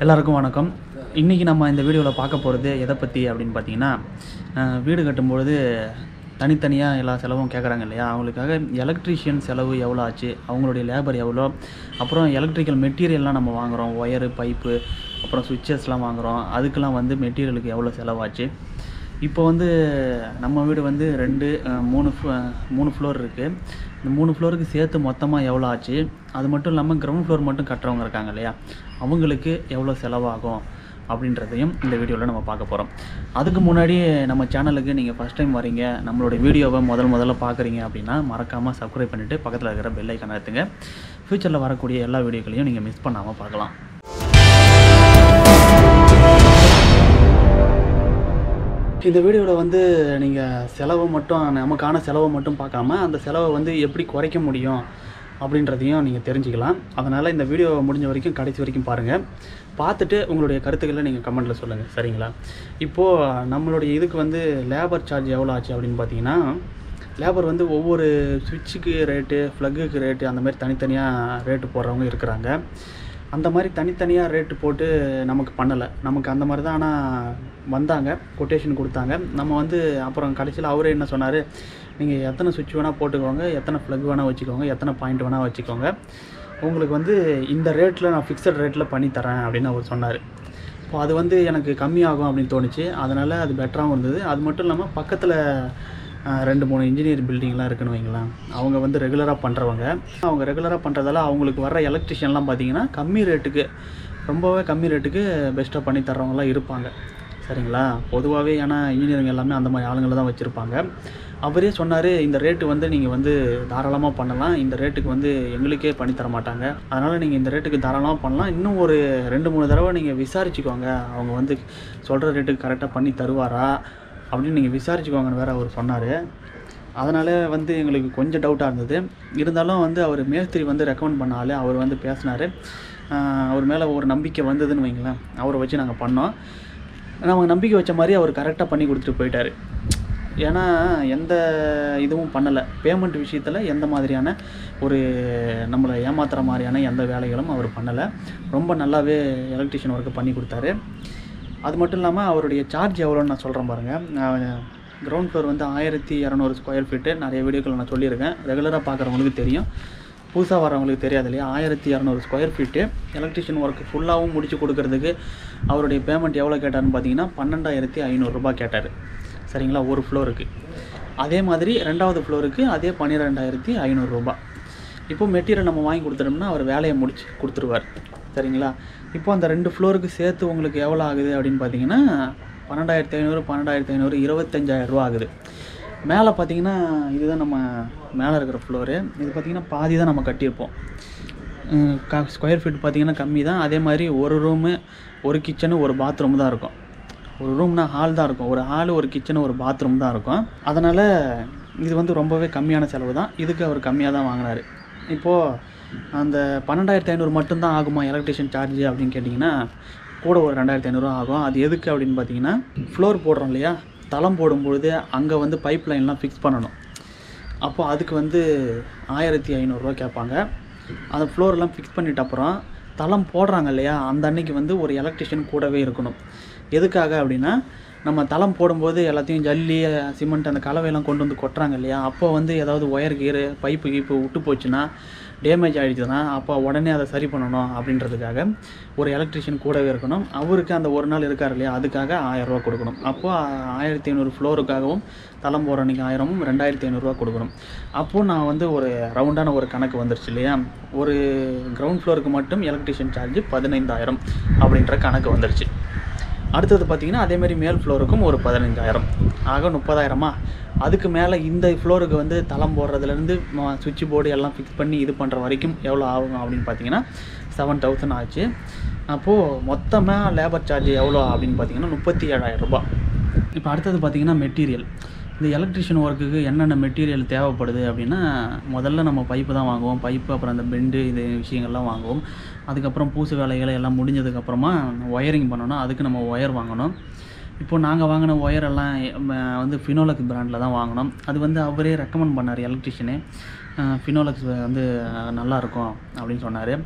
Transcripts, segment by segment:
எல்லாருக்கும் வணக்கம் இன்றைக்கி நம்ம இந்த வீடியோவில் பார்க்க போகிறது எதை பற்றி அப்படின்னு பார்த்தீங்கன்னா அஹ், வீடு கட்டும்பொழுது தனித்தனியாக எல்லா செலவும் கேட்குறாங்க இல்லையா அவங்களுக்காக எலக்ட்ரீஷியன் செலவு எவ்வளோ ஆச்சு அவங்களுடைய லேபர் எவ்வளோ அப்புறம் எலக்ட்ரிக்கல் மெட்டீரியல்லாம் நம்ம வாங்குகிறோம் ஒயரு பைப்பு அப்புறம் சுவிட்சஸ்லாம் வாங்குகிறோம் அதுக்கெல்லாம் வந்து மெட்டீரியலுக்கு எவ்வளோ செலவாச்சு இப்போ வந்து நம்ம வீடு வந்து ரெண்டு அஹ், மூணு ஃப்ளோ- மூணு ஃப்ளோர் இருக்குது இந்த மூணு ஃப்ளோருக்கு சேர்த்து மொத்தமாக எவ்வளோ ஆச்சு அது மட்டும் இல்லாமல் கிரவுண்ட் ஃப்ளோர் மட்டும் கட்டுறவங்க இருக்காங்க இல்லையா அவங்களுக்கு எவ்வளோ செலவாகும் அப்படின்றதையும் இந்த வீடியோவில் நம்ம பார்க்க போகிறோம் அதுக்கு முன்னாடி நம்ம சேனலுக்கு நீங்கள் ஃபஸ்ட் டைம் வரீங்க நம்மளோட வீடியோவை முதல் முதல்ல பார்க்குறீங்க அப்படின்னா மறக்காமல் சப்ஸ்கிரைப் பண்ணிவிட்டு பக்கத்தில் இருக்கிற பெல் ஐக்கான எடுத்துங்க ஃப்யூச்சரில் வரக்கூடிய எல்லா வீடியோக்களையும் நீங்கள் மிஸ் பண்ணாமல் பார்க்கலாம் இந்த வீடியோவில் வந்து நீங்கள் செலவை மட்டும் நமக்கான செலவை மட்டும் பார்க்காம அந்த செலவை வந்து எப்படி குறைக்க முடியும் அப்படின்றதையும் நீங்கள் தெரிஞ்சுக்கலாம் அதனால் இந்த வீடியோ முடிஞ்ச வரைக்கும் கடைசி வரைக்கும் பாருங்கள் பார்த்துட்டு உங்களுடைய கருத்துக்களை நீங்கள் கமெண்ட்டில் சொல்லுங்கள் சரிங்களா இப்போது நம்மளுடைய இதுக்கு வந்து லேபர் சார்ஜ் எவ்வளோ ஆச்சு அப்படின்னு பார்த்தீங்கன்னா லேபர் வந்து ஒவ்வொரு சுவிட்சுக்கு ரேட்டு ப்ளக்குக்கு ரேட்டு அந்த மாதிரி தனித்தனியாக ரேட்டு போடுறவங்க இருக்கிறாங்க அந்த மாதிரி தனித்தனியாக ரேட்டு போட்டு நமக்கு பண்ணலை நமக்கு அந்த மாதிரி தான் ஆனால் வந்தாங்க கொட்டேஷன் கொடுத்தாங்க நம்ம வந்து அப்புறம் கடைசியில் அவரே என்ன சொன்னார் நீங்கள் எத்தனை சுவிட்ச் வேணால் போட்டுக்கோங்க எத்தனை ப்ளக் வேணால் வச்சுக்கோங்க எத்தனை பாயிண்ட் வேணால் வச்சுக்கோங்க உங்களுக்கு வந்து இந்த ரேட்டில் நான் ஃபிக்ஸட் ரேட்டில் பண்ணி தரேன் அப்படின்னு அவர் சொன்னார் இப்போ அது வந்து எனக்கு கம்மியாகும் அப்படின்னு தோணுச்சு அதனால் அது பெட்டராகவும் இருந்தது அது மட்டும் இல்லாமல் பக்கத்தில் ஆஹ், ரெண்டு மூணு இன்ஜினியர் பில்டிங்லாம் இருக்குன்னு வைங்களேன் அவங்க வந்து ரெகுலராக பண்ணுறவங்க அவங்க ரெகுலராக பண்ணுறதால அவங்களுக்கு வர எலக்ட்ரிஷியன்லாம் பார்த்தீங்கன்னா கம்மி ரேட்டுக்கு ரொம்பவே கம்மி ரேட்டுக்கு பெஸ்ட்டாக பண்ணி தர்றவங்களாம் இருப்பாங்க சரிங்களா பொதுவாகவே ஏன்னா இன்ஜினியரிங் எல்லாமே அந்த மாதிரி ஆளுங்களை தான் வச்சுருப்பாங்க அவரே சொன்னார் இந்த ரேட்டு வந்து நீங்கள் வந்து தாராளமாக பண்ணலாம் இந்த ரேட்டுக்கு வந்து எங்களுக்கே பண்ணி தர மாட்டாங்க அதனால் நீங்கள் இந்த ரேட்டுக்கு தாராளமாக பண்ணலாம் இன்னும் ஒரு ரெண்டு மூணு தடவை நீங்கள் விசாரிச்சுக்கோங்க அவங்க வந்து சொல்கிற ரேட்டுக்கு கரெக்டாக பண்ணி தருவாரா அப்படின்னு நீங்கள் விசாரிச்சுக்கோங்கன்னு வேறு அவர் சொன்னார் அதனால் வந்து எங்களுக்கு கொஞ்சம் டவுட்டாக இருந்தது இருந்தாலும் வந்து அவர் மேஸ்திரி வந்து ரெக்கமெண்ட் பண்ணாலே அவர் வந்து பேசினார் அவர் மேலே ஒரு நம்பிக்கை வந்ததுன்னு வைங்களேன் அவரை வச்சு நாங்கள் பண்ணோம் நம்ம நம்பிக்கை வச்ச மாதிரி அவர் கரெக்டாக பண்ணி கொடுத்துட்டு போயிட்டார் ஏன்னா எந்த இதுவும் பண்ணலை பேமெண்ட் விஷயத்தில் எந்த மாதிரியான ஒரு நம்மளை ஏமாத்துற மாதிரியான எந்த வேலைகளும் அவர் பண்ணலை ரொம்ப நல்லாவே எலக்ட்ரிஷியன் ஒர்க்கு பண்ணி கொடுத்தாரு அது மட்டும் இல்லாமல் அவருடைய சார்ஜ் எவ்வளோன்னு நான் சொல்கிறேன் பாருங்கள் கிரவுண்ட் ஃப்ளோர் வந்து ஆயிரத்தி இரநூறு ஸ்கொயர் ஃபீட்டு நிறைய வீடியோக்கள் நான் சொல்லியிருக்கேன் ரெகுலராக பார்க்குறவங்களுக்கு தெரியும் புதுசாக வரவங்களுக்கு தெரியாது இல்லையா ஆயிரத்தி இரநூறு ஸ்கொயர் ஃபீட்டு எலக்ட்ரிஷியன் ஒர்க் ஃபுல்லாகவும் முடிச்சு கொடுக்கறதுக்கு அவருடைய பேமெண்ட் எவ்வளோ கேட்டார்னு பார்த்தீங்கன்னா பன்னெண்டாயிரத்தி ஐநூறுரூபா கேட்டார் சரிங்களா ஒரு ஃப்ளோருக்கு அதே மாதிரி ரெண்டாவது ஃப்ளோருக்கு அதே பன்னிரெண்டாயிரத்தி ஐநூறுரூபா இப்போ மெட்டீரியல் நம்ம வாங்கி கொடுத்துட்டோம்னா அவர் வேலையை முடிச்சு கொடுத்துருவார் சரிங்களா இப்போ அந்த ரெண்டு ஃப்ளோருக்கு சேர்த்து உங்களுக்கு எவ்வளோ ஆகுது அப்படின்னு பார்த்தீங்கன்னா பன்னெண்டாயிரத்தி ஐநூறு பன்னெண்டாயிரத்தி ஐநூறு இருபத்தஞ்சாயிரம் ரூபா ஆகுது மேலே பார்த்தீங்கன்னா இதுதான் நம்ம மேலே இருக்கிற ஃப்ளோரு இது பார்த்தீங்கன்னா பாதி தான் நம்ம கட்டியிருப்போம் ஸ்கொயர் ஃபீட் பார்த்தீங்கன்னா கம்மி தான் அதே மாதிரி ஒரு ரூமு ஒரு கிச்சனு ஒரு பாத்ரூம் தான் இருக்கும் ஒரு ரூம்னா ஹால் தான் இருக்கும் ஒரு ஹால் ஒரு கிச்சனு ஒரு பாத்ரூம் தான் இருக்கும் அதனால் இது வந்து ரொம்பவே கம்மியான செலவு தான் இதுக்கு அவர் கம்மியாக தான் வாங்கினார் இப்போது அந்த பன்னெண்டாயிரத்தி ஐநூறு மட்டும்தான் ஆகுமா எலக்ட்ரிஷியன் சார்ஜ் அப்படின்னு கேட்டிங்கன்னா கூட ஒரு ரெண்டாயிரத்தி ஐநூறுரூவா ஆகும் அது எதுக்கு அப்படின்னு பார்த்தீங்கன்னா ஃப்ளோர் போடுறோம் இல்லையா தளம் போடும்பொழுது அங்கே வந்து பைப் லைன்லாம் ஃபிக்ஸ் பண்ணணும் அப்போ அதுக்கு வந்து ஆயிரத்தி ஐநூறுரூவா கேட்பாங்க அந்த ஃப்ளோர்லாம் ஃபிக்ஸ் பண்ணிட்ட அப்புறம் தளம் போடுறாங்க இல்லையா அந்த அன்னைக்கு வந்து ஒரு எலக்ட்ரிஷியன் கூடவே இருக்கணும் எதுக்காக அப்படின்னா நம்ம தளம் போடும்போது எல்லாத்தையும் ஜல்லி சிமெண்ட் அந்த கலவையெல்லாம் கொண்டு வந்து கொட்டுறாங்க இல்லையா அப்போ வந்து ஏதாவது ஒயர் கீரு பைப்பு கீப்பு விட்டு போச்சுன்னா டேமேஜ் ஆகிடுச்சுன்னா அப்போ உடனே அதை சரி பண்ணணும் அப்படின்றதுக்காக ஒரு எலக்ட்ரிஷியன் கூடவே இருக்கணும் அவருக்கு அந்த ஒரு நாள் இருக்கார் இல்லையா அதுக்காக ஆயிரரூவா கொடுக்கணும் அப்போது ஆயிரத்தி ஐநூறு ஃப்ளோருக்காகவும் தளம் போகிற அன்றைக்கி ஆயிரமும் ரெண்டாயிரத்தி ஐநூறுரூவா கொடுக்கணும் அப்போது நான் வந்து ஒரு ரவுண்டான ஒரு கணக்கு வந்துருச்சு இல்லையா ஒரு கிரவுண்ட் ஃப்ளோருக்கு மட்டும் எலக்ட்ரிஷியன் சார்ஜ் பதினைந்தாயிரம் அப்படின்ற கணக்கு வந்துருச்சு அடுத்தது பார்த்தீங்கன்னா அதேமாரி மேல் ஃப்ளோருக்கும் ஒரு பதினஞ்சாயிரம் ஆக முப்பதாயிரமா அதுக்கு மேலே இந்த ஃப்ளோருக்கு வந்து தளம் போடுறதுலேருந்து சுவிட்ச் போர்டு எல்லாம் ஃபிக்ஸ் பண்ணி இது பண்ணுற வரைக்கும் எவ்வளோ ஆகும் அப்படின்னு பார்த்தீங்கன்னா செவன் தௌசண்ட் ஆச்சு அப்போது மொத்தமாக லேபர் சார்ஜ் எவ்வளோ அப்படின்னு பார்த்தீங்கன்னா முப்பத்தி ஏழாயிரம் ரூபாய் இப்போ அடுத்தது பார்த்தீங்கன்னா மெட்டீரியல் இந்த எலக்ட்ரிஷியன் ஒர்க்குக்கு என்னென்ன மெட்டீரியல் தேவைப்படுது அப்படின்னா முதல்ல நம்ம பைப்பு தான் வாங்குவோம் பைப்பு அப்புறம் அந்த பெண்டு இது விஷயங்கள்லாம் வாங்குவோம் அதுக்கப்புறம் பூசு வேலைகள் எல்லாம் முடிஞ்சதுக்கப்புறமா ஒயரிங் பண்ணணும் அதுக்கு நம்ம ஒயர் வாங்கணும் இப்போ நாங்கள் வாங்கின ஒயர் எல்லாம் ம, வந்து ஃபினோலக்ஸ் பிராண்டில் தான் வாங்கினோம் அது வந்து அவரே ரெக்கமெண்ட் பண்ணார் எலக்ட்ரிஷியனே ஃபினோலக்ஸ் வந்து நல்லாயிருக்கும் அப்படின்னு சொன்னார்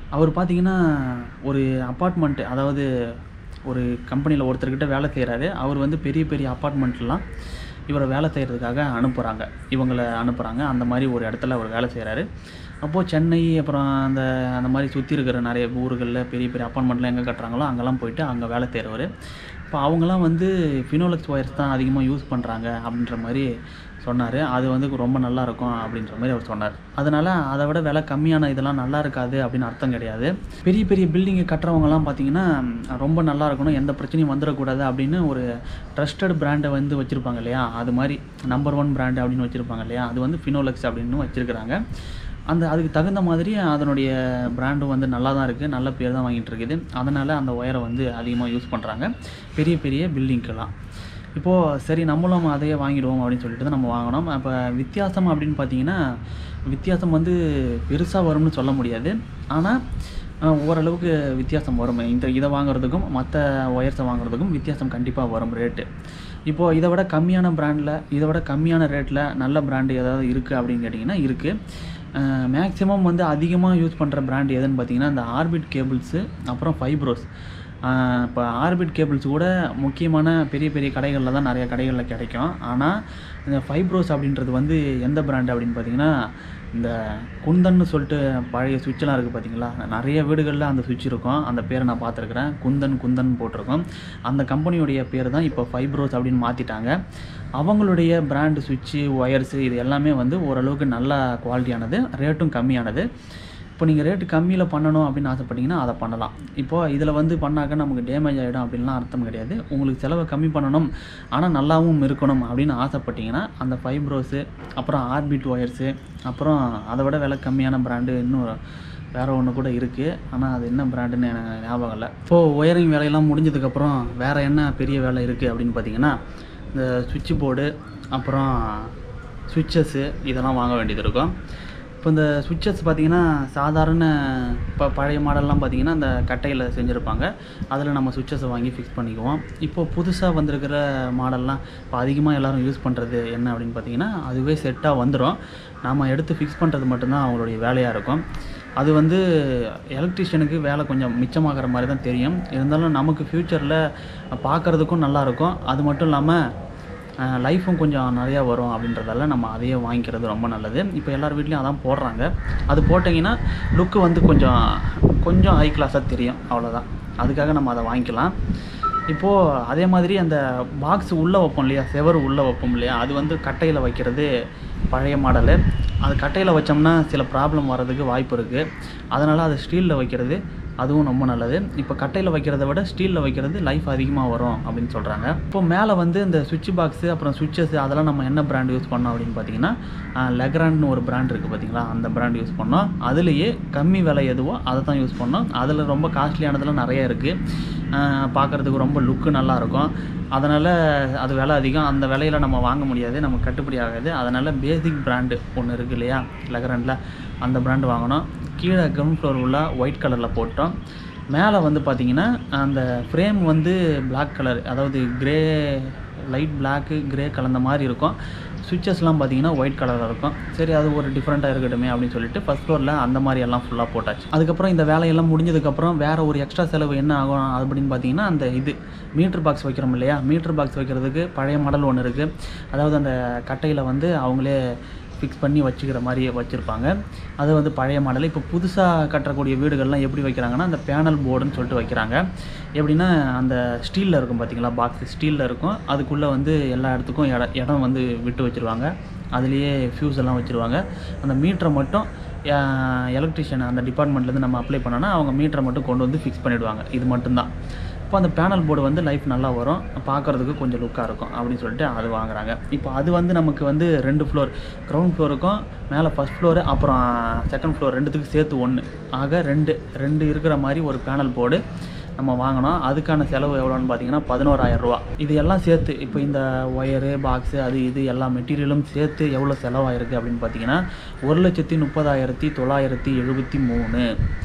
அவர் பார்த்தீங்கன்னா ஒரு அப்பார்ட்மெண்ட்டு அதாவது ஒரு கம்பெனியில் ஒருத்தர்கிட்ட வேலை செய்கிறாரு அவர் வந்து பெரிய பெரிய அப்பார்ட்மெண்ட்லாம் இவரை வேலை செய்கிறதுக்காக அனுப்புகிறாங்க இவங்களை அனுப்புகிறாங்க அந்த மாதிரி ஒரு இடத்துல அவர் வேலை செய்கிறாரு அப்போது சென்னை அப்புறம் அந்த அந்த மாதிரி சுற்றி இருக்கிற நிறைய ஊர்களில் பெரிய பெரிய அப்பார்ட்மெண்ட்லாம் எங்கே கட்டுறாங்களோ அங்கெல்லாம் போயிட்டு அங்கே வேலை செய்கிறவர் இப்போ அவங்கெல்லாம் வந்து ஃபினோலெக்ஸ் ஒயர்ஸ் தான் அதிகமாக யூஸ் பண்ணுறாங்க அப்படின்ற மாதிரி சொன்னார் அது வந்து ரொம்ப நல்லா இருக்கும் அப்படின்ற மாதிரி அவர் சொன்னார் அதனால் அதை விட விலை கம்மியான இதெல்லாம் நல்லா இருக்காது அப்படின்னு அர்த்தம் கிடையாது பெரிய பெரிய பில்டிங்கு கட்டுறவங்கலாம் பார்த்தீங்கன்னா ரொம்ப நல்லா இருக்கணும் எந்த பிரச்சனையும் வந்துடக்கூடாது அப்படின்னு ஒரு ட்ரஸ்டட் பிராண்டை வந்து வச்சுருப்பாங்க இல்லையா அது மாதிரி நம்பர் ஒன் பிராண்டு அப்படின்னு வச்சுருப்பாங்க இல்லையா அது வந்து ஃபினோலெக்ஸ் அப்படின்னு வச்சுருக்கிறாங்க அந்த அதுக்கு தகுந்த மாதிரி அதனுடைய பிராண்டும் வந்து நல்லா தான் இருக்குது நல்ல பேர் தான் வாங்கிட்டு இருக்குது அதனால் அந்த ஒயரை வந்து அதிகமாக யூஸ் பண்ணுறாங்க பெரிய பெரிய பில்டிங்க்கெல்லாம் இப்போது சரி நம்மளும் அதையே வாங்கிடுவோம் அப்படின்னு சொல்லிட்டு தான் நம்ம வாங்கினோம் அப்போ வித்தியாசம் அப்படின்னு பார்த்தீங்கன்னா வித்தியாசம் வந்து பெருசாக வரும்னு சொல்ல முடியாது ஆனால் அஹ், ஓரளவுக்கு வித்தியாசம் வரும் இந்த இதை வாங்குறதுக்கும் மற்ற ஒயர்ஸை வாங்குறதுக்கும் வித்தியாசம் கண்டிப்பாக வரும் ரேட்டு இப்போது இதை விட கம்மியான பிராண்டில் இதை விட கம்மியான ரேட்டில் நல்ல பிராண்டு ஏதாவது இருக்குது அப்படின்னு கேட்டிங்கன்னா இருக்குது மேக்ஸிமம் வந்து அதிகமாக யூஸ் பண்ணுற பிராண்ட் எதுன்னு பார்த்தீங்கன்னா இந்த ஆர்பிட் கேபிள்ஸு அப்புறம் ஃபைப்ரோஸ் இப்போ ஆர்பிட் கேபிள்ஸ் கூட முக்கியமான பெரிய பெரிய கடைகளில் தான் நிறைய கடைகளில் கிடைக்கும் ஆனால் இந்த ஃபைப்ரோஸ் அப்படின்றது வந்து எந்த பிராண்ட் அப்படின்னு பார்த்தீங்கன்னா இந்த குந்தன்னு சொல்லிட்டு பழைய சுவிட்செலாம் இருக்குது பார்த்தீங்களா நிறைய வீடுகளில் அந்த சுவிட்ச் இருக்கும் அந்த பேரை நான் பார்த்துருக்குறேன் குந்தன் குந்தன் போட்டிருக்கோம் அந்த கம்பெனியுடைய பேர் தான் இப்போ ஃபைப்ரோஸ் அப்படின்னு மாற்றிட்டாங்க அவங்களுடைய பிராண்டு சுவிட்சு ஒயர்ஸு இது எல்லாமே வந்து ஓரளவுக்கு நல்ல குவாலிட்டியானது ரேட்டும் கம்மியானது இப்போ நீங்கள் ரேட்டு கம்மியில் பண்ணணும் அப்படின்னு ஆசைப்பட்டீங்கன்னா அதை பண்ணலாம் இப்போது இதில் வந்து பண்ணாக்க நமக்கு டேமேஜ் ஆகிடும் அப்படின்லாம் அர்த்தம் கிடையாது உங்களுக்கு செலவை கம்மி பண்ணணும் ஆனால் நல்லாவும் இருக்கணும் அப்படின்னு ஆசைப்பட்டீங்கன்னா அந்த ஃபைப்ரோஸு அப்புறம் ஆர்பிட் ஒயர்ஸு அப்புறம் அதை விட விலை கம்மியான பிராண்டு இன்னும் வேறு ஒன்று கூட இருக்குது ஆனால் அது என்ன பிராண்டுன்னு எனக்கு ஞாபகம் இல்லை இப்போது ஒயரிங் வேலையெல்லாம் முடிஞ்சதுக்கப்புறம் வேறு என்ன பெரிய வேலை இருக்குது அப்படின்னு பார்த்தீங்கன்னா இந்த சுவிட்ச் போர்டு அப்புறம் சுவிட்சஸ்ஸு இதெல்லாம் வாங்க வேண்டியது இருக்கும் இப்போ இந்த சுவிட்சஸ் பார்த்தீங்கன்னா சாதாரண இப்போ பழைய மாடல்லாம் பார்த்தீங்கன்னா அந்த கட்டையில் செஞ்சுருப்பாங்க அதில் நம்ம சுவிட்சஸை வாங்கி ஃபிக்ஸ் பண்ணிக்குவோம் இப்போ புதுசாக வந்திருக்கிற மாடல்லாம் இப்போ அதிகமாக எல்லாரும் யூஸ் பண்ணுறது என்ன அப்படின்னு பார்த்தீங்கன்னா அதுவே செட்டாக வந்துடும் நாம் எடுத்து ஃபிக்ஸ் பண்ணுறது மட்டும்தான் அவங்களுடைய வேலையாக இருக்கும் அது வந்து எலக்ட்ரிஷியனுக்கு வேலை கொஞ்சம் மிச்சமாகிற மாதிரி தான் தெரியும் இருந்தாலும் நமக்கு ஃப்யூச்சரில் பார்க்குறதுக்கும் நல்லாயிருக்கும் அது மட்டும் இல்லாமல் லைஃப்பும் கொஞ்சம் நிறையா வரும் அப்படின்றதால நம்ம அதையே வாங்கிக்கிறது ரொம்ப நல்லது இப்போ எல்லார் வீட்லேயும் அதான் போடுறாங்க அது போட்டிங்கன்னா லுக்கு வந்து கொஞ்சம் கொஞ்சம் ஹை கிளாஸாக தெரியும் அவ்வளோதான் அதுக்காக நம்ம அதை வாங்கிக்கலாம் இப்போது அதே மாதிரி அந்த பாக்ஸ் உள்ளே வைப்போம் இல்லையா செவர் உள்ளே வைப்போம் இல்லையா அது வந்து கட்டையில் வைக்கிறது பழைய மாடலு அது கட்டையில் வச்சோம்னா சில ப்ராப்ளம் வர்றதுக்கு வாய்ப்பு இருக்குது அதனால் அது ஸ்டீலில் வைக்கிறது அதுவும் ரொம்ப நல்லது இப்போ கட்டையில் வைக்கிறத விட ஸ்டீலில் வைக்கிறது லைஃப் அதிகமாக வரும் அப்படின்னு சொல்கிறாங்க இப்போ மேலே வந்து இந்த சுவிட்ச் பாக்ஸு அப்புறம் சுவிட்சஸ் அதெல்லாம் நம்ம என்ன பிராண்ட் யூஸ் பண்ணோம் அப்படின்னு பார்த்தீங்கன்னா லெக்ராண்ட்னு ஒரு பிராண்ட் இருக்குது பார்த்தீங்களா அந்த பிராண்ட் யூஸ் பண்ணோம் அதுலேயே கம்மி விலை எதுவோ அதை தான் யூஸ் பண்ணோம் அதில் ரொம்ப காஸ்ட்லியானதெல்லாம் நிறைய இருக்குது பார்க்குறதுக்கு ரொம்ப லுக்கு நல்லாயிருக்கும் அதனால் அது விலை அதிகம் அந்த விலையில நம்ம வாங்க முடியாது நமக்கு கட்டுப்படி ஆகாது அதனால் பேசிக் பிராண்டு ஒன்று இருக்குது இல்லையா லெக்ராண்டில் அந்த பிராண்டு வாங்கினோம் கீழே கிரவுண்ட் ஃப்ளோர் உள்ள ஒயிட் கலரில் போட்டோம் மேலே வந்து பார்த்தீங்கன்னா அந்த ஃப்ரேம் வந்து Black கலர் அதாவது கிரே லைட் பிளாக்கு கிரே கலந்த மாதிரி இருக்கும் சுவிட்சஸ்லாம் பார்த்தீங்கன்னா ஒயிட் கலரில் இருக்கும் சரி அது ஒரு டிஃப்ரெண்ட்டாக இருக்கட்டுமே அப்படின்னு சொல்லிட்டு ஃபஸ்ட் ஃப்ளோரில் அந்த மாதிரி எல்லாம் ஃபுல்லாக போட்டாச்சு அதுக்கப்புறம் இந்த வேலையெல்லாம் முடிஞ்சதுக்கப்புறம் வேறு ஒரு எக்ஸ்ட்ரா செலவு என்ன ஆகும் அப்படின்னு பார்த்தீங்கன்னா அந்த இது மீட்டர் பாக்ஸ் வைக்கிறோம் இல்லையா மீட்டர் பாக்ஸ் வைக்கிறதுக்கு பழைய மாடல் ஒன்று இருக்குது அதாவது அந்த கட்டையில் வந்து அவங்களே ஃபிக்ஸ் பண்ணி வச்சுக்கிற மாதிரி வச்சுருப்பாங்க அது வந்து பழைய மாடல் இப்போ புதுசாக கட்டக்கூடிய வீடுகள்லாம் எப்படி வைக்கிறாங்கன்னா அந்த பேனல் போர்டுன்னு சொல்லிட்டு வைக்கிறாங்க எப்படின்னா அந்த ஸ்டீலில் இருக்கும் பார்த்தீங்களா பாக்ஸ் ஸ்டீலில் இருக்கும் அதுக்குள்ளே வந்து எல்லா இடத்துக்கும் இடம் இடம் வந்து விட்டு வச்சுருவாங்க அதுலேயே ஃபியூஸ் எல்லாம் வச்சுருவாங்க அந்த மீட்டரை மட்டும் எலக்ட்ரிஷியன் அந்த டிபார்ட்மெண்ட்லேருந்து நம்ம அப்ளை பண்ணோன்னா அவங்க மீட்டரை மட்டும் கொண்டு வந்து ஃபிக்ஸ் பண்ணிவிடுவாங்க இது மட்டும்தான் இப்போ அந்த பேனல் போர்டு வந்து லைஃப் நல்லா வரும் பார்க்குறதுக்கு கொஞ்சம் லுக்காக இருக்கும் அப்படின்னு சொல்லிட்டு அது வாங்குறாங்க இப்போ அது வந்து நமக்கு வந்து ரெண்டு ஃப்ளோர் கிரவுண்ட் ஃப்ளோருக்கும் மேலே ஃபஸ்ட் ஃப்ளோரு அப்புறம் செகண்ட் ஃப்ளோர் ரெண்டுத்துக்கும் சேர்த்து ஒன்று ஆக ரெண்டு ரெண்டு இருக்கிற மாதிரி ஒரு பேனல் போர்டு நம்ம வாங்கினோம் அதுக்கான செலவு எவ்வளோன்னு பார்த்தீங்கன்னா பதினோராயிரம் ரூபா இது எல்லாம் சேர்த்து இப்போ இந்த ஒயரு பாக்ஸு அது இது எல்லா மெட்டீரியலும் சேர்த்து எவ்வளோ செலவாயிருக்கு அப்படின்னு பார்த்தீங்கன்னா ஒரு லட்சத்தி முப்பதாயிரத்தி தொள்ளாயிரத்தி எழுபத்தி மூணு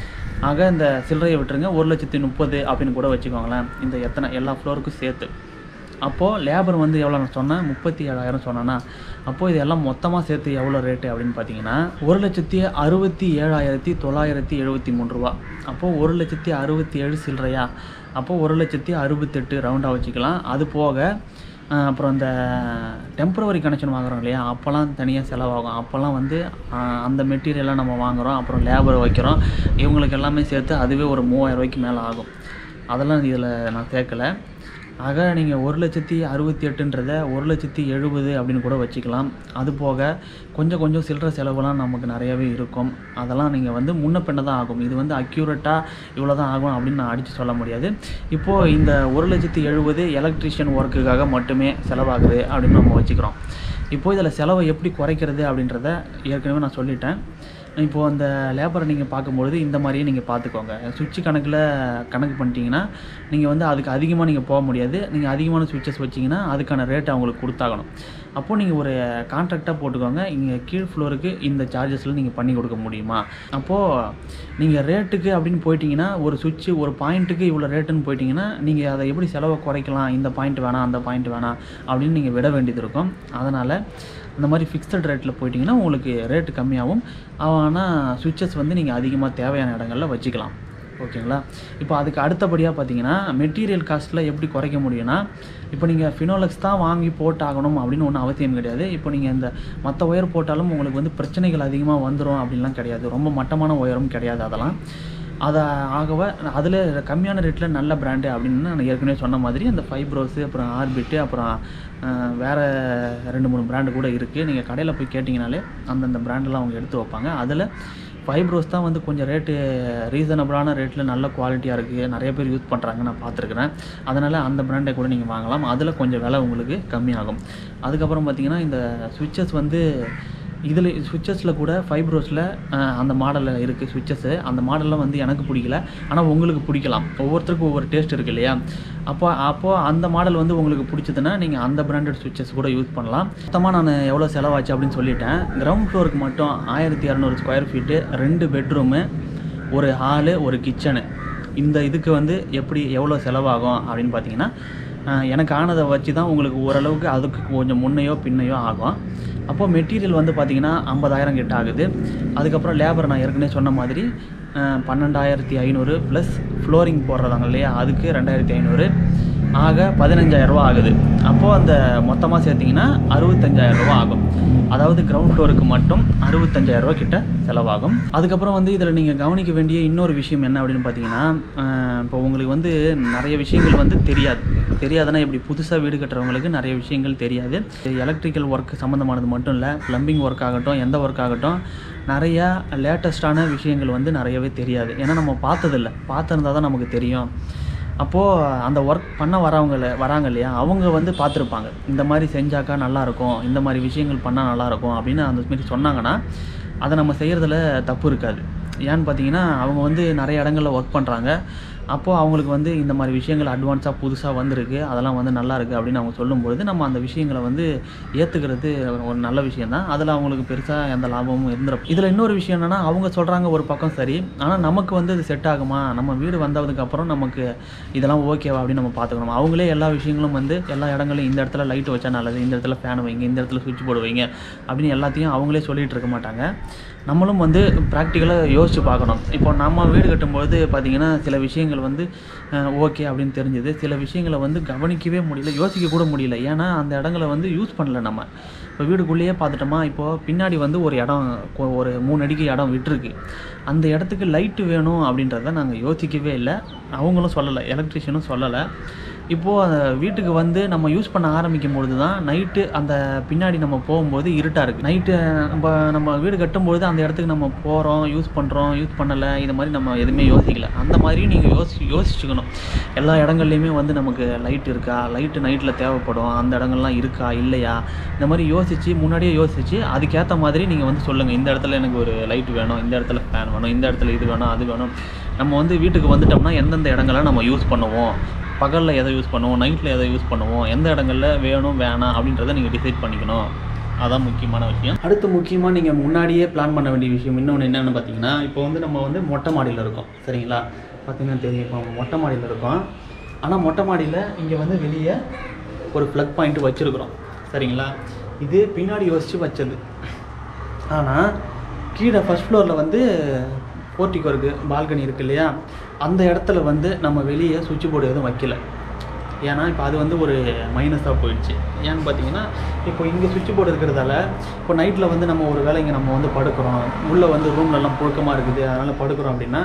ஆக இந்த சில்லறையை விட்டுருங்க ஒரு லட்சத்தி முப்பது அப்படின்னு கூட வச்சுக்கோங்களேன் இந்த எத்தனை எல்லா ஃப்ளோருக்கும் சேர்த்து அப்போது லேபர் வந்து எவ்வளோ நான் சொன்னேன் முப்பத்தி ஏழாயிரம் சொன்னேன்னா அப்போது இதெல்லாம் மொத்தமாக சேர்த்து எவ்வளோ ரேட்டு அப்படின்னு பார்த்தீங்கன்னா ஒரு லட்சத்தி அறுபத்தி ஏழாயிரத்தி தொள்ளாயிரத்தி எழுபத்தி மூணு ரூபா அப்போது ஒரு லட்சத்தி அறுபத்தி ஏழு சில்லறையா அப்போது ஒரு லட்சத்தி அறுபத்தெட்டு ரவுண்டாக வச்சுக்கலாம் அது போக ஆஹ் அப்புறம் இந்த டெம்பரவரி கனெக்ஷன் வாங்குறோம் இல்லையா அப்போல்லாம் தனியாக செலவாகும் அப்போல்லாம் வந்து ஆஹ் அந்த மெட்டீரியல்லாம் நம்ம வாங்குகிறோம் அப்புறம் லேபர் வைக்கிறோம் இவங்களுக்கு எல்லாமே சேர்த்து அதுவே ஒரு மூவாயிரம் ரூபாய்க்கு மேலே ஆகும் அதெல்லாம் இதில் நான் சேர்க்கல ஆக நீங்கள் ஒரு லட்சத்தி அறுபத்தி எட்டுன்றதை ஒரு லட்சத்தி எழுபது அப்படின்னு கூட வச்சுக்கலாம் அது போக கொஞ்சம் கொஞ்சம் சில்லற செலவுலாம் நமக்கு நிறையவே இருக்கும் அதெல்லாம் நீங்கள் வந்து முன்ன பின்ன தான் ஆகும் இது வந்து அக்யூரேட்டாக இவ்வளோ தான் ஆகும் அப்படின்னு நான் அடித்து சொல்ல முடியாது இப்போது இந்த ஒரு லட்சத்தி எழுபது எலக்ட்ரிஷியன் ஒர்க்குக்காக மட்டுமே செலவாகுது அப்படின்னு நம்ம வச்சுக்கிறோம் இப்போது இதில் செலவை எப்படி குறைக்கிறது அப்படின்றத ஏற்கனவே நான் சொல்லிட்டேன் இப்போது அந்த லேபரை நீங்கள் பார்க்கும்பொழுது இந்த மாதிரியே நீங்கள் பார்த்துக்கோங்க சுவிட்ச் கணக்கில் கணக்கு பண்ணிட்டீங்கன்னா நீங்கள் வந்து அதுக்கு அதிகமாக நீங்கள் போக முடியாது நீங்கள் அதிகமான சுவிட்சஸ் வச்சிங்கன்னா அதுக்கான ரேட் அவங்களுக்கு கொடுத்தாகணும் அப்போது நீங்கள் ஒரு கான்ட்ராக்டாக போட்டுக்கோங்க இங்கே கீழ் ஃப்ளோருக்கு இந்த சார்ஜஸில் நீங்கள் பண்ணி கொடுக்க முடியுமா அப்போது நீங்கள் ரேட்டுக்கு அப்படின்னு போயிட்டீங்கன்னா ஒரு சுவிட்சு ஒரு பாயிண்ட்டுக்கு இவ்வளோ ரேட்டுன்னு போயிட்டீங்கன்னா நீங்கள் அதை எப்படி செலவை குறைக்கலாம் இந்த பாயிண்ட் வேணாம் அந்த பாயிண்ட் வேணாம் அப்படின்னு நீங்கள் விட வேண்டியது இருக்கும் அதனால் அந்த மாதிரி ஃபிக்ஸட் ரேட்டில் போயிட்டீங்கன்னா உங்களுக்கு ரேட்டு கம்மியாகும் ஆனால் சுவிட்சஸ் வந்து நீங்கள் அதிகமாக தேவையான இடங்களில் வச்சுக்கலாம் ஓகேங்களா இப்போ அதுக்கு அடுத்தபடியாக பார்த்தீங்கன்னா மெட்டீரியல் காஸ்ட்டில் எப்படி குறைக்க முடியும்னா இப்போ நீங்கள் ஃபினோலக்ஸ் தான் வாங்கி போட்டாகணும் அப்படின்னு ஒன்றும் அவசியம் கிடையாது இப்போ நீங்கள் இந்த மற்ற ஒயர் போட்டாலும் உங்களுக்கு வந்து பிரச்சனைகள் அதிகமாக வந்துடும் அப்படின்லாம் கிடையாது ரொம்ப மட்டமான ஒயரும் கிடையாது அதெல்லாம் அதை ஆகவே அதில் கம்மியான ரேட்டில் நல்ல பிராண்டு அப்படின்னு நான் ஏற்கனவே சொன்ன மாதிரி அந்த ஃபைப்ரோஸு அப்புறம் ஆர்பிட்டு அப்புறம் அஹ், வேறு ரெண்டு மூணு பிராண்டு கூட இருக்குது நீங்கள் கடையில் போய் கேட்டிங்கனாலே அந்தந்த பிராண்டெல்லாம் அவங்க எடுத்து வைப்பாங்க அதில் ஃபைப்ரோஸ் தான் வந்து கொஞ்சம் ரேட்டு ரீசனபிளான ரேட்டில் நல்ல குவாலிட்டியாக இருக்குது நிறைய பேர் யூஸ் பண்ணுறாங்க நான் பார்த்துருக்குறேன் அதனால் அந்த பிராண்டை கூட நீங்கள் வாங்கலாம் அதில் கொஞ்சம் விலை உங்களுக்கு கம்மியாகும் அதுக்கப்புறம் பார்த்தீங்கன்னா இந்த சுவிட்சஸ் வந்து இதில் சுவிட்சஸில் கூட ஃபைப்ரோஸில் அந்த மாடலில் இருக்குது சுவிட்சஸ்ஸு அந்த மாடலில் வந்து எனக்கு பிடிக்கல ஆனால் உங்களுக்கு பிடிக்கலாம் ஒவ்வொருத்தருக்கும் ஒவ்வொரு டேஸ்ட் இருக்குது இல்லையா அப்போ அப்போது அந்த மாடல் வந்து உங்களுக்கு பிடிச்சதுன்னா நீங்கள் அந்த பிராண்டட் சுவிட்சஸ் கூட யூஸ் பண்ணலாம் மொத்தமாக நான் எவ்வளோ செலவாச்சு அப்படின்னு சொல்லிட்டேன் கிரவுண்ட் ஃப்ளோருக்கு மட்டும் ஆயிரத்தி இரநூறு ஸ்கொயர் ஃபீட்டு ரெண்டு பெட்ரூமு ஒரு ஹாலு ஒரு கிச்சனு இந்த இதுக்கு வந்து எப்படி எவ்வளோ செலவாகும் அப்படின்னு பார்த்தீங்கன்னா அஹ், எனக்கு ஆனதை வச்சு தான் உங்களுக்கு ஓரளவுக்கு அதுக்கு கொஞ்சம் முன்னையோ பின்னையோ ஆகும் அப்போது மெட்டீரியல் வந்து பார்த்தீங்கன்னா ஐம்பதாயிரம் கிட்ட ஆகுது அதுக்கப்புறம் லேபர் நான் ஏற்கனவே சொன்ன மாதிரி அஹ், பன்னெண்டாயிரத்தி ஐநூறு ப்ளஸ் ஃப்ளோரிங் போடுறதாங்க இல்லையா அதுக்கு ரெண்டாயிரத்தி ஐநூறு ஆக பதினஞ்சாயிரரூபா ஆகுது அப்போது அந்த மொத்தமாக சேர்த்திங்கன்னா அறுபத்தஞ்சாயிரரூபா ஆகும் அதாவது கிரவுண்ட் ஃப்ளோருக்கு மட்டும் அறுபத்தஞ்சாயிரரூபா கிட்ட செலவாகும் அதுக்கப்புறம் வந்து இதில் நீங்கள் கவனிக்க வேண்டிய இன்னொரு விஷயம் என்ன அப்படின்னு பார்த்தீங்கன்னா அஹ், இப்போ உங்களுக்கு வந்து நிறைய விஷயங்கள் வந்து தெரியாது தெரியாதுன்னா இப்படி புதுசாக வீடு கட்டுறவங்களுக்கு நிறைய விஷயங்கள் தெரியாது எலக்ட்ரிக்கல் ஒர்க் சம்மந்தமானது மட்டும் இல்லை ப்ளம்பிங் ஒர்க் ஆகட்டும் எந்த ஒர்க் ஆகட்டும் நிறையா லேட்டஸ்டான விஷயங்கள் வந்து நிறையவே தெரியாது ஏன்னா நம்ம பார்த்ததில்ல பார்த்துருந்தா தான் நமக்கு தெரியும் அப்போது அந்த ஒர்க் பண்ண வரவங்கள வராங்க இல்லையா அவங்க வந்து பார்த்துருப்பாங்க இந்த மாதிரி செஞ்சாக்கா நல்லாயிருக்கும் இந்த மாதிரி விஷயங்கள் பண்ணால் நல்லாயிருக்கும் அப்படின்னு அந்த மாரி சொன்னாங்கன்னா அதை நம்ம செய்கிறதுல தப்பு இருக்காது ஏன்னு பார்த்தீங்கன்னா அவங்க வந்து நிறைய இடங்களில் ஒர்க் பண்ணுறாங்க அப்போது அவங்களுக்கு வந்து இந்த மாதிரி விஷயங்கள் அட்வான்ஸாக புதுசாக வந்திருக்கு அதெல்லாம் வந்து நல்லா இருக்குது அப்படின்னு அவங்க சொல்லும்பொழுது நம்ம அந்த விஷயங்களை வந்து ஏற்றுக்கிறது ஒரு நல்ல விஷயம் தான் அதில் அவங்களுக்கு பெருசாக எந்த லாபமும் இருந்துட இதில் இன்னொரு விஷயம் என்னென்னா அவங்க சொல்கிறாங்க ஒரு பக்கம் சரி ஆனால் நமக்கு வந்து அது செட் ஆகுமா நம்ம வீடு வந்ததுக்கப்புறம் நமக்கு இதெல்லாம் ஓகேவா அப்படின்னு நம்ம பார்த்துக்கணும் அவங்களே எல்லா விஷயங்களும் வந்து எல்லா இடங்களையும் இந்த இடத்துல லைட் வச்சா நல்லது இந்த இடத்துல ஃபேன் வைங்க இந்த இடத்துல சுவிட்ச் போர்டு வைங்க அப்படின்னு எல்லாத்தையும் அவங்களே சொல்லிகிட்டு இருக்க மாட்டாங்க நம்மளும் வந்து ப்ராக்டிக்கலாக யோசிச்சு பார்க்கணும் இப்போ நம்ம வீடு கட்டும்போது பார்த்திங்கன்னா சில விஷயங்கள் வந்து ஓகே அப்படின்னு தெரிஞ்சது சில விஷயங்களை வந்து கவனிக்கவே முடியல யோசிக்க கூட முடியல ஏன்னா அந்த இடங்களை வந்து யூஸ் பண்ணல நம்ம இப்போ வீடுக்குள்ளேயே பார்த்துட்டோமா இப்போது பின்னாடி வந்து ஒரு இடம் கொ- ஒரு மூணு அடிக்கு இடம் விட்டுருக்கு அந்த இடத்துக்கு லைட்டு வேணும் அப்படின்றத நாங்கள் யோசிக்கவே இல்லை அவங்களும் சொல்லலை எலக்ட்ரிஷியனும் சொல்லலை இப்போது அந்த வீட்டுக்கு வந்து நம்ம யூஸ் பண்ண ஆரம்பிக்கும் பொழுது தான் நைட்டு அந்த பின்னாடி நம்ம போகும்போது இருட்டாக இருக்குது நைட்டு நம்ம நம்ம வீடு கட்டும்பொழுது அந்த இடத்துக்கு நம்ம போகிறோம் யூஸ் பண்ணுறோம் யூஸ் பண்ணலை இது மாதிரி நம்ம எதுவுமே யோசிக்கல அந்த மாதிரியும் நீங்கள் யோசி யோசிச்சுக்கணும் எல்லா இடங்கள்லையுமே வந்து நமக்கு லைட் இருக்கா லைட்டு நைட்டில் தேவைப்படும் அந்த இடங்கள்லாம் இருக்கா இல்லையா இந்த மாதிரி யோசித்து முன்னாடியே யோசித்து அதுக்கேற்ற மாதிரி நீங்கள் வந்து சொல்லுங்கள் இந்த இடத்துல எனக்கு ஒரு லைட் வேணும் இந்த இடத்துல ஃபேன் வேணும் இந்த இடத்துல இது வேணும் அது வேணும் நம்ம வந்து வீட்டுக்கு வந்துட்டோம்னா எந்தெந்த இடங்களை நம்ம யூஸ் பண்ணுவோம் பகலில் எதை யூஸ் பண்ணுவோம் நைட்டில் எதை யூஸ் பண்ணுவோம் எந்த இடங்கள்ல வேணும் வேணாம் அப்படின்றத நீங்கள் டிசைட் பண்ணிக்கணும் அதான் முக்கியமான விஷயம் அடுத்து முக்கியமாக நீங்கள் முன்னாடியே பிளான் பண்ண வேண்டிய விஷயம் இன்னொன்று என்னென்னு பார்த்தீங்கன்னா இப்போ வந்து நம்ம வந்து மொட்டை மாடியில் இருக்கோம் சரிங்களா பார்த்தீங்கன்னா தெரியும் இப்போ நம்ம மொட்டை மாடியில் இருக்கோம் ஆனால் மொட்டை மாடியில் இங்கே வந்து வெளியே ஒரு ப்ளக் பாயிண்ட் வச்சுருக்குறோம் சரிங்களா இது பின்னாடி யோசித்து வச்சது ஆனால் கீழே ஃபர்ஸ்ட் ஃப்ளோரில் வந்து போர்ட்டிகோ இருக்குது பால்கனி இருக்குது இல்லையா அந்த இடத்துல வந்து நம்ம வெளியே சுவிட்ச் போர்டு எதுவும் வைக்கல ஏன்னா இப்போ அது வந்து ஒரு மைனஸாக போயிடுச்சு ஏன்னு பார்த்தீங்கன்னா இப்போ இங்கே சுவிட்ச் போர்டு இருக்கிறதால இப்போ நைட்டில் வந்து நம்ம ஒரு வேளை இங்கே நம்ம வந்து படுக்கிறோம் உள்ளே வந்து ரூம்லலாம் புழுக்கமாக இருக்குது அதனால் படுக்கிறோம் அப்படின்னா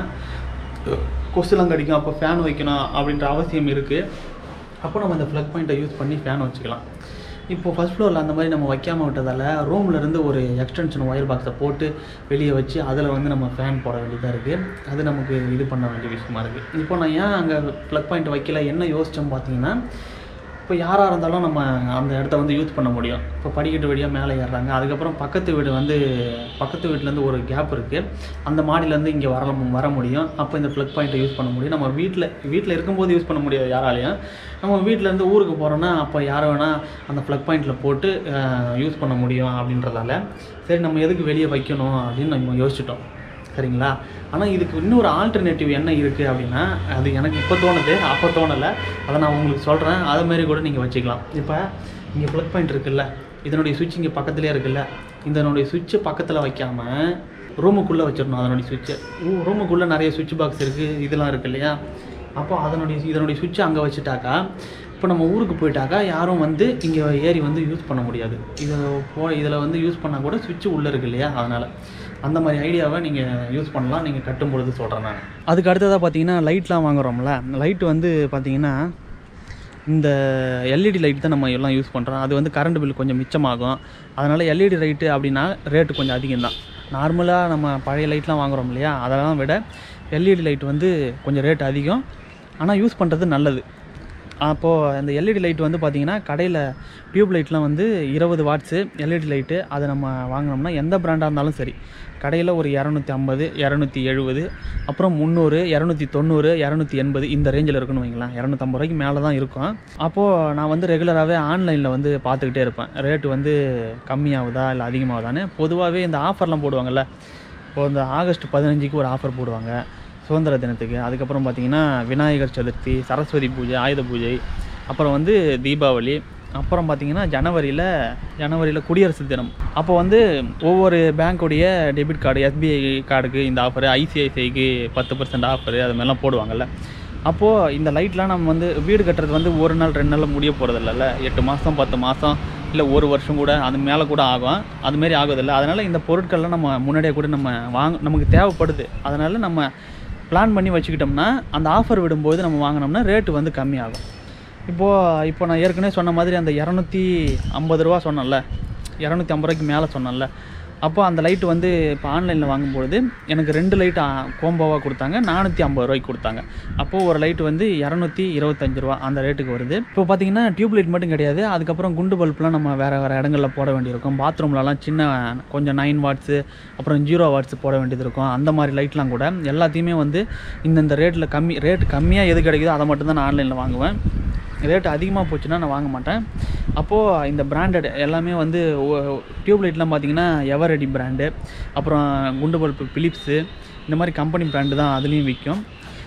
கொசுலாம் கடிக்கும் அப்போ ஃபேன் வைக்கணும் அப்படின்ற அவசியம் இருக்குது அப்போ நம்ம இந்த ப்ளக் பாயிண்ட்டை யூஸ் பண்ணி ஃபேன் வச்சுக்கலாம் இப்போ ஃபர்ஸ்ட் ஃப்ளோரில் அந்த மாதிரி நம்ம வைக்காமல் விட்டதால் ரூமில் இருந்து ஒரு எக்ஸ்டென்ஷன் ஒயர் பாக்ஸை போட்டு வெளியே வச்சு அதில் வந்து நம்ம ஃபேன் போட வேண்டியதாக இருக்குது அது நமக்கு இது பண்ண வேண்டிய விஷயமா இருக்குது இப்போ நான் ஏன் அங்கே ப்ளக் பாயிண்ட் வைக்கல என்ன யோசித்தோம் பார்த்தீங்கன்னா இப்போ யாராக இருந்தாலும் நம்ம அந்த இடத்த வந்து யூஸ் பண்ண முடியும் இப்போ படிக்கட்டு வழியாக மேலே ஏறுறாங்க அதுக்கப்புறம் பக்கத்து வீடு வந்து பக்கத்து வீட்டிலேருந்து ஒரு கேப் இருக்குது அந்த மாடியிலேருந்து இங்கே வர வர முடியும் அப்போ இந்த ப்ளக் பாயிண்ட்டை யூஸ் பண்ண முடியும் நம்ம வீட்டில் வீட்டில் இருக்கும்போது யூஸ் பண்ண முடியாது யாராலையும் நம்ம வீட்டிலேருந்து ஊருக்கு போகிறோன்னா அப்போ யாரை வேணால் அந்த ப்ளக் பாயிண்ட்டில் போட்டு யூஸ் பண்ண முடியும் அப்படின்றதால சரி நம்ம எதுக்கு வெளியே வைக்கணும் அப்படின்னு நம்ம யோசிச்சிட்டோம் சரிங்களா ஆனால் இதுக்கு இன்னொரு ஆல்டர்னேட்டிவ் என்ன இருக்குது அப்படின்னா அது எனக்கு இப்போ தோணுது அப்போ தோணலை அதை நான் உங்களுக்கு சொல்கிறேன் அது மாதிரி கூட நீங்கள் வச்சுக்கலாம் இப்போ இங்கே ப்ளக் பாயிண்ட் இருக்குல்ல இதனுடைய சுவிட்ச் இங்கே பக்கத்துலேயே இருக்குல்ல இதனுடைய சுவிட்சை பக்கத்தில் வைக்காமல் ரூமுக்குள்ளே வச்சிடணும் அதனுடைய சுவிட்சை ரூமுக்குள்ளே நிறைய சுவிட்ச் பாக்ஸ் இருக்குது இதெல்லாம் இருக்கு இல்லையா அப்போ அதனுடைய இதனுடைய சுவிட்சை அங்கே வச்சுட்டாக்கா இப்போ நம்ம ஊருக்கு போயிட்டாக்கா யாரும் வந்து இங்கே ஏறி வந்து யூஸ் பண்ண முடியாது இதை போ இதில் வந்து யூஸ் பண்ணால் கூட சுவிட்ச் உள்ளே இருக்கு இல்லையா அதனால் அந்த மாதிரி ஐடியாவை நீங்கள் யூஸ் பண்ணலாம் நீங்கள் கட்டும் பொழுது சொல்கிறேன் நான் அதுக்கு அடுத்ததாக பார்த்தீங்கன்னா லைட்லாம் வாங்குறோம்ல லைட் வந்து பார்த்தீங்கன்னா இந்த எல்இடி லைட் தான் நம்ம எல்லாம் யூஸ் பண்ணுறோம் அது வந்து கரண்ட் பில் கொஞ்சம் மிச்சமாகும் அதனால் எல்இடி லைட்டு அப்படின்னா ரேட்டு கொஞ்சம் அதிகம் தான் நார்மலாக நம்ம பழைய லைட்லாம் வாங்குறோம் இல்லையா அதெல்லாம் விட எல்இடி லைட் வந்து கொஞ்சம் ரேட் அதிகம் ஆனால் யூஸ் பண்ணுறது நல்லது அப்போது அந்த எல்இடி லைட் வந்து பார்த்திங்கன்னா கடையில் டியூப் லைட்லாம் வந்து இருபது வாட்ஸு எல்இடி லைட்டு அதை நம்ம வாங்கினோம்னா எந்த பிராண்டாக இருந்தாலும் சரி கடையில் ஒரு இரநூத்தி ஐம்பது இரநூத்தி எழுபது அப்புறம் முந்நூறு இரநூத்தி தொண்ணூறு இரநூத்தி எண்பது இந்த ரேஞ்சில் இருக்குன்னு வைங்களேன் இரநூத்தம்பது ரூபாய்க்கு மேலே தான் இருக்கும் அப்போது நான் வந்து ரெகுலராகவே ஆன்லைனில் வந்து பார்த்துக்கிட்டே இருப்பேன் ரேட்டு வந்து கம்மியாகுதா இல்லை அதிகமாகுதான்னு பொதுவாகவே இந்த ஆஃபர்லாம் போடுவாங்கல்ல இப்போ இந்த ஆகஸ்ட் பதினஞ்சுக்கு ஒரு ஆஃபர் போடுவாங்க சுதந்திர தினத்துக்கு அதுக்கப்புறம் பார்த்தீங்கன்னா விநாயகர் சதுர்த்தி சரஸ்வதி பூஜை ஆயுத பூஜை அப்புறம் வந்து தீபாவளி அப்புறம் பார்த்தீங்கன்னா ஜனவரியில் ஜனவரியில் குடியரசு தினம் அப்போ வந்து ஒவ்வொரு பேங்க்குடைய டெபிட் கார்டு எஸ்பிஐ கார்டுக்கு இந்த ஆஃபரு ஐசிஐசிஐக்கு பத்து பர்சன்ட் ஆஃபரு அது மாதிரிலாம் போடுவாங்கல்ல அப்போது இந்த லைட்லாம் நம்ம வந்து வீடு கட்டுறது வந்து ஒரு நாள் ரெண்டு நாளில் முடிய போகிறது இல்லைல்ல எட்டு மாதம் பத்து மாதம் இல்லை ஒரு வருஷம் கூட அது மேலே கூட ஆகும் அதுமாரி ஆகுதில்ல அதனால் இந்த பொருட்கள்லாம் நம்ம முன்னாடியே கூட நம்ம வாங்க நமக்கு தேவைப்படுது அதனால் நம்ம பிளான் பண்ணி வச்சுக்கிட்டோம்னா அந்த ஆஃபர் விடும்போது நம்ம வாங்கினோம்னா ரேட்டு வந்து கம்மியாகும் இப்போது இப்போ நான் ஏற்கனவே சொன்ன மாதிரி அந்த இரநூத்தி ஐம்பது ரூபா சொன்னேன்ல இரநூத்தி ஐம்பது ரூபாய்க்கு மேலே சொன்னேன்ல அப்போ அந்த லைட்டு வந்து இப்போ ஆன்லைனில் வாங்கும்பொழுது எனக்கு ரெண்டு லைட்டு கோம்போவாக கொடுத்தாங்க நானூற்றி ஐம்பது ரூபாய்க்கு கொடுத்தாங்க அப்போது ஒரு லைட்டு வந்து இரநூத்தி இருபத்தஞ்சு ரூபா அந்த ரேட்டுக்கு வருது இப்போ பார்த்தீங்கன்னா டியூப் லைட் மட்டும் கிடையாது அதுக்கப்புறம் குண்டு பல்ப்லாம் நம்ம வேறு வேறு இடங்களில் போட வேண்டியிருக்கும் பாத்ரூம்லலாம் சின்ன கொஞ்சம் நைன் வாட்ஸு அப்புறம் ஜீரோ வாட்ஸ் போட வேண்டியது இருக்கும் அந்த மாதிரி லைட்லாம் கூட எல்லாத்தையுமே வந்து இந்தந்த ரேட்டில் கம்மி ரேட் கம்மியாக எது கிடைக்குதோ அதை மட்டும்தான் நான் ஆன்லைனில் வாங்குவேன் ரேட் அதிகமாக போச்சுன்னா நான் வாங்க மாட்டேன் அப்போது இந்த பிராண்டட் எல்லாமே வந்து டியூப் லைட்லாம் பார்த்தீங்கன்னா எவரெடி பிராண்டு அப்புறம் குண்டு பல்பு பிலிப்ஸு இந்த மாதிரி கம்பெனி பிராண்டு தான் அதுலேயும் விற்கும்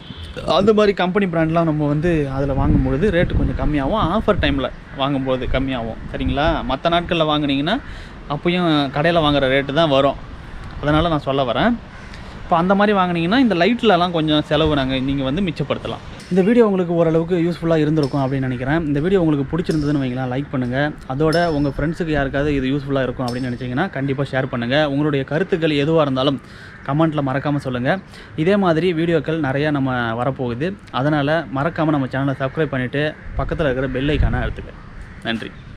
அந்த மாதிரி கம்பெனி பிராண்ட்லாம் நம்ம வந்து அதில் வாங்கும்பொழுது ரேட்டு கொஞ்சம் கம்மியாகும் ஆஃபர் டைமில் வாங்கும்போது கம்மியாகும் சரிங்களா மற்ற நாட்களில் வாங்குனீங்கன்னா அப்பயும் கடையில் வாங்குற ரேட்டு தான் வரும் அதனால் நான் சொல்ல வரேன் இப்போ அந்த மாதிரி வாங்குனீங்கன்னா இந்த லைட்லலாம் கொஞ்சம் செலவு நாங்கள் நீங்கள் வந்து மிச்சப்படுத்தலாம் இந்த வீடியோ உங்களுக்கு ஓரளவுக்கு யூஸ்ஃபுல்லாக இருந்திருக்கும் அப்படின்னு நினைக்கிறேன் இந்த வீடியோ உங்களுக்கு பிடிச்சிருந்ததுன்னு வைங்களேன் லைக் பண்ணுங்கள் அதோட உங்கள் ஃப்ரெண்ட்ஸுக்கு யாருக்காவது இது யூஸ்ஃபுல்லாக இருக்கும் அப்படின்னு நினச்சிங்கன்னா கண்டிப்பாக ஷேர் பண்ணுங்கள் உங்களுடைய கருத்துக்கள் எதுவாக இருந்தாலும் கமெண்ட்டில் மறக்காமல் சொல்லுங்கள் இதே மாதிரி வீடியோக்கள் நிறையா நம்ம வரப்போகுது அதனால் மறக்காமல் நம்ம சேனலை சப்ஸ்கிரைப் பண்ணிவிட்டு பக்கத்தில் இருக்கிற பெல் ஐக்கானை எடுத்துக்க நன்றி